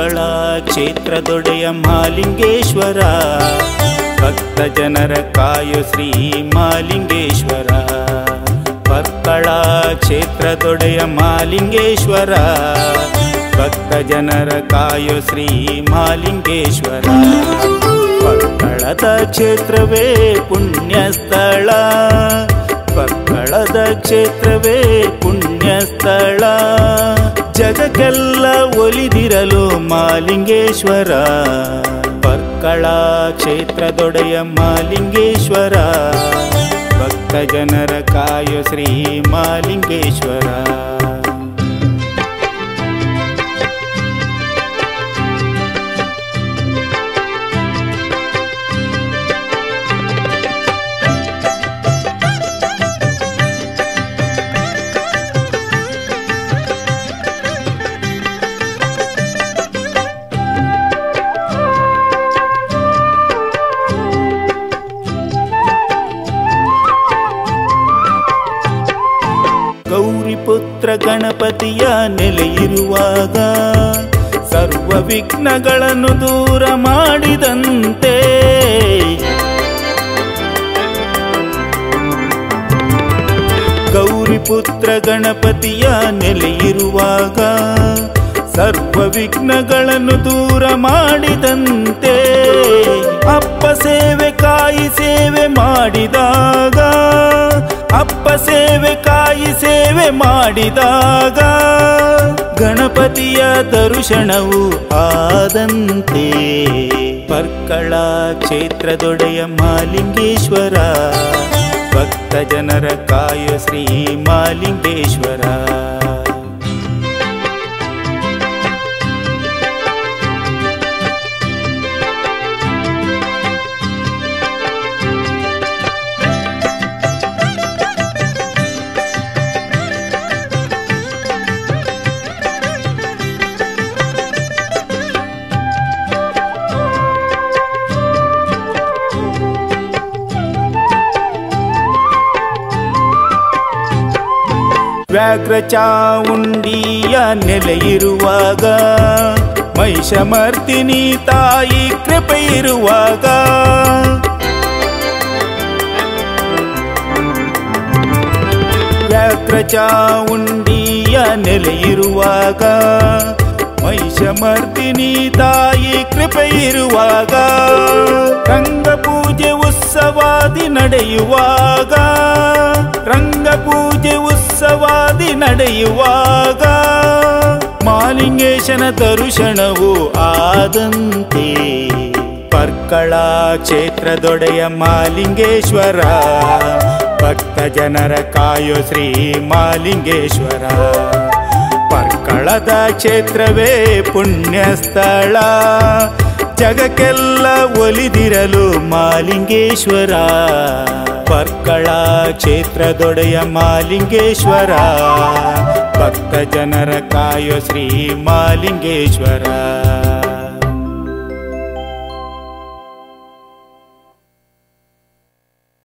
ಪರ್ಕಳ ಕ್ಷೇತ್ರದೊಡೆಯ ಮಾಲಿಂಗೇಶ್ವರ ಭಕ್ತ ಜನರ ಕಾಯೋ ಶ್ರೀ ಮಾಲಿಂಗೇಶ್ವರ ಪರ್ಕಳ ಕ್ಷೇತ್ರದೊಡೆಯ ಮಾಲಿಂಗೇಶ್ವರ ಭಕ್ತ ಜನರ ಕಾಯೋ ಶ್ರೀ ಮಾಲಿಂಗೇಶ್ವರ ಪರ್ಕಳದ ಕ್ಷೇತ್ರವೇ ಪುಣ್ಯ ಸ್ಥಳ ಪರ್ಕಳದ ಕ್ಷೇತ್ರವೇ ಪುಣ್ಯ ಸ್ಥಳ ಜಗಕ್ಕೆಲ್ಲ ಒಲಿದಿರಲು ಮಾಲಿಂಗೇಶ್ವರ ಪರ್ಕಳ ಕ್ಷೇತ್ರದೊಡೆಯ ಮಾಲಿಂಗೇಶ್ವರ ಭಕ್ತ ಜನರ ಕಾಯೋ ಶ್ರೀ ಮಾಲಿಂಗೇಶ್ವರ ಗೌರಿ ಪುತ್ರ ಗಣಪತಿಯ ನೆಲೆಯಿರುವಾಗ ಸರ್ವ ವಿಘ್ನಗಳನ್ನು ದೂರ ಮಾಡಿದಂತೆ ಗೌರಿ ಪುತ್ರ ಗಣಪತಿಯ ನೆಲೆಯಿರುವಾಗ ಸರ್ವ ವಿಘ್ನಗಳನ್ನು ದೂರ ಮಾಡಿದಂತೆ ಅಪ್ಪ ಸೇವೆ ಕಾಯಿ ಸೇವೆ ಮಾಡಿದಾಗ ಅಪ್ಪ ಸೇವೆ ಕಾಯಿ ಸೇವೆ ಮಾಡಿದಾಗ ಗಣಪತಿಯ ದರ್ಶನವು ಆದಂತೆ ಪರ್ಕಳ ಕ್ಷೇತ್ರದೊಡೆಯ ಮಾಲಿಂಗೇಶ್ವರ ಭಕ್ತ ಜನರ ಕಾಯ ಶ್ರೀ ಮಾಲಿಂಗೇಶ್ವರ ವ್ಯಾಘ್ರ ಚಾವುಂಡಿಯ ನೆಲೆಯಿರುವಾಗ ಮಹಿಷಮರ್ದಿನಿ ತಾಯಿ ಕೃಪೆ ಇರುವಾಗ ವ್ಯಾಘ್ರ ಚಾವುಂಡಿಯ ನೆಲೆಯಿರುವಾಗ ಮಹಿಷಮರ್ದಿನಿ ತಾಯಿ ಕೃಪೆ ಇರುವಾಗ ರಂಗ ಪೂಜೆ ಉತ್ಸವಾದಿ ನಡೆಯುವಾಗ ರಂಗ ಪೂಜೆ ಉತ್ಸವಾದಿ ನಡೆಯುವಾಗ ಮಾಲಿಂಗೇಶನ ದರ್ಶನವು ಆದಂತೆ ಪರ್ಕಳ ಕ್ಷೇತ್ರದೊಡೆಯ ಮಾಲಿಂಗೇಶ್ವರ ಭಕ್ತ ಜನರ ಕಾಯೋ ಶ್ರೀ ಮಾಲಿಂಗೇಶ್ವರ ಪರ್ಕಳದ ಕ್ಷೇತ್ರವೇ ಪುಣ್ಯ ಸ್ಥಳ ಜಗಕ್ಕೆಲ್ಲ ಒಲಿದಿರಲು ಮಾಲಿಂಗೇಶ್ವರ ಪರ್ಕಳ ಕ್ಷೇತ್ರದೊಡೆಯ ಮಾಲಿಂಗೇಶ್ವರ ಭಕ್ತ ಜನರ ಕಾಯೋ ಶ್ರೀ ಮಾಲಿಂಗೇಶ್ವರ